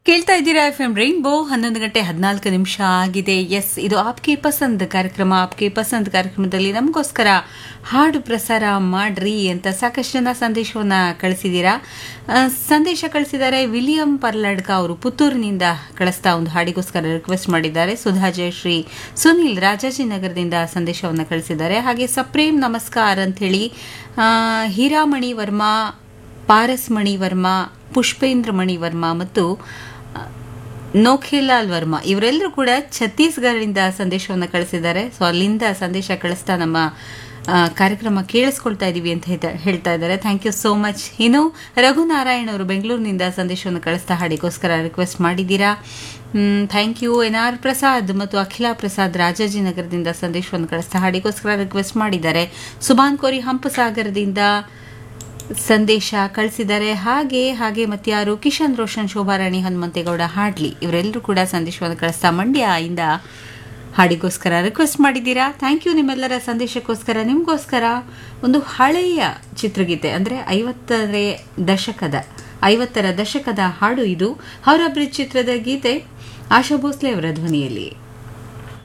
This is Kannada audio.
ಕೇಳ್ತಾ ಇದ್ದೀರಾ ಎಫ್ ಎಂ ರೈನ್ಬೋ ಹನ್ನೊಂದು ಗಂಟೆ ಹದಿನಾಲ್ಕು ನಿಮಿಷ ಆಗಿದೆ ಎಸ್ ಇದು ಆಪ್ಕೆ ಪಸಂದ್ ಕಾರ್ಯಕ್ರಮ ಆಪ್ಕೆ ಪಸಂದ್ ಕಾರ್ಯಕ್ರಮದಲ್ಲಿ ನಮಗೋಸ್ಕರ ಹಾಡು ಪ್ರಸಾರ ಮಾಡ್ರಿ ಅಂತ ಸಾಕಷ್ಟು ಜನ ಸಂದೇಶವನ್ನ ಕಳಿಸಿದ್ದೀರಾ ಆ, ಸಂದೇಶ ಕಳಿಸಿದ್ದಾರೆ ವಿಲಿಯಂ ಪರ್ಲಡ್ಕ ಅವರು ಪುತ್ತೂರಿನಿಂದ ಕಳಿಸ್ತಾ ಒಂದು ಹಾಡಿಗೋಸ್ಕರ ರಿಕ್ವೆಸ್ಟ್ ಮಾಡಿದ್ದಾರೆ ಸುಧಾ ಜಯಶ್ರೀ ಸುನಿಲ್ ರಾಜಾಜಿನಗರದಿಂದ ಸಂದೇಶವನ್ನು ಕಳಿಸಿದ್ದಾರೆ ಹಾಗೆ ಸಪ್ರೇಮ್ ನಮಸ್ಕಾರ ಅಂಥೇಳಿ ಆ, ಹೀರಾಮಣಿ ವರ್ಮಾ ಪಾರಸ್ಮಣಿ ವರ್ಮಾ ಪುಷ್ಪೇಂದ್ರ ಮಣಿ ವರ್ಮಾ ಮತ್ತು ಆ, ನೋಖೇಲಾಲ್ ವರ್ಮಾ ಇವರೆಲ್ಲರೂ ಕೂಡ ಛತ್ತೀಸ್ಗಢದಿಂದ ಸಂದೇಶವನ್ನು ಕಳಿಸಿದ್ದಾರೆ ಸೊ ಅಲ್ಲಿಂದ ಸಂದೇಶ ಕಳಿಸ್ತಾ ನಮ್ಮ ಆ, ಕಾರ್ಯಕ್ರಮ ಕೇಳಿಸ್ಕೊಳ್ತಾ ಇದೀವಿ ಅಂತ ಹೇಳ್ತಾ- ಹೇಳ್ತಾ ಇದ್ದಾರೆ ಥ್ಯಾಂಕ್ ಯು ಸೋ ಮಚ್ ಇನ್ನು ರಘುನಾರಾಯಣ್ ಅವರು ಬೆಂಗಳೂರಿನಿಂದ ಸಂದೇಶವನ್ನು ಕಳಿಸ್ತಾ ಹಾಡಿಗೋಸ್ಕರ ರಿಕ್ವೆಸ್ಟ್ ಮಾಡಿದ್ದೀರಾ thank you N R Prasad ಮತ್ತು ಅಖಿಲಾ ಪ್ರಸಾದ್ ರಾಜಾಜಿನಗರದಿಂದ ಸಂದೇಶವನ್ನು ಕಳಿಸ್ತಾ ಹಾಡಿಗೋಸ್ಕರ ರಿಕ್ವೆಸ್ಟ್ ಮಾಡಿದ್ದಾರೆ ಸುಭಾನ್ ಕೋರಿ ಹಂಪಸಾಗರದಿಂದ ಸಂದೇಶ ಕಳಿಸಿದ್ದಾರೆ ಹಾಗೆ ಹಾಗೆ ಮತ್ಯಾರು ಕಿಶನ್ ರೋಷನ್ ಶೋಭಾರಾಣಿ ಹನುಮಂತೇಗೌಡ ಹಾಡ್ಲಿ ಇವರೆಲ್ಲರೂ ಕೂಡ ಸಂದೇಶವನ್ನು ಕಳಿಸ್ತಾ ಮಂಡ್ಯ ಇಂದ ಹಾಡಿಗೋಸ್ಕರ ರಿಕ್ವೆಸ್ಟ್ ಮಾಡಿದ್ದೀರಾ ಥ್ಯಾಂಕ್ ಯು ನಿಮ್ಮೆಲ್ಲರ ಸಂದೇಶಕ್ಕೋಸ್ಕರ ನಿಮಗೋಸ್ಕರ ಒಂದು ಹಳೆಯ ಚಿತ್ರಗೀತೆ ಅಂದರೆ ಐವತ್ತನೇ ದಶಕದ ಐವತ್ತರ ದಶಕದ ಹಾಡು ಇದು ಹೌರಾ ಬ್ರಿಡ್ಜ್ ಚಿತ್ರದ ಗೀತೆ ಆಶಾ ಭೋಸ್ಲೆ ಅವರ ಧ್ವನಿಯಲ್ಲಿ